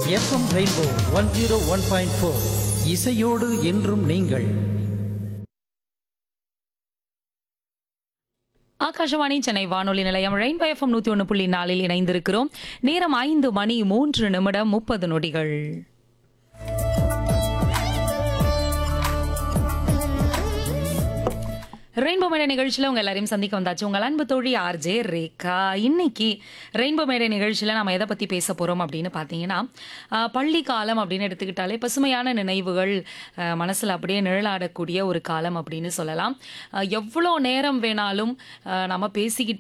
FM Rainbow one zero one point four இசையோடு என்றும் நீங்கள் ஆகாஷவாணி சென்னை வானொலி நிலையம் ரெயின்போ எஃப்எம் நூத்தி ஒன்று புள்ளி நாலில் இணைந்திருக்கிறோம் நேரம் ஐந்து மணி மூன்று நிமிடம் முப்பது நொடிகள் ரெயின்போ மேடை நிகழ்ச்சியில் உங்க எல்லாரையும் சந்திக்க வந்தாச்சு உங்கள் அன்பு தோழி ஆர்ஜே ரேகா இன்னைக்கு ரெயின்போ மேடை நிகழ்ச்சியில் நம்ம எதை பற்றி பேச போகிறோம் அப்படின்னு பார்த்தீங்கன்னா ஆஹ், பள்ளி காலம் அப்படின்னு எடுத்துக்கிட்டாலே பசுமையான நினைவுகள் ஆஹ், மனசுல அப்படியே நிழலாடக்கூடிய ஒரு காலம் அப்படின்னு சொல்லலாம் ஆஹ், எவ்வளோ நேரம் வேணாலும் ஆஹ், நம்ம பேசிக்கிட்டே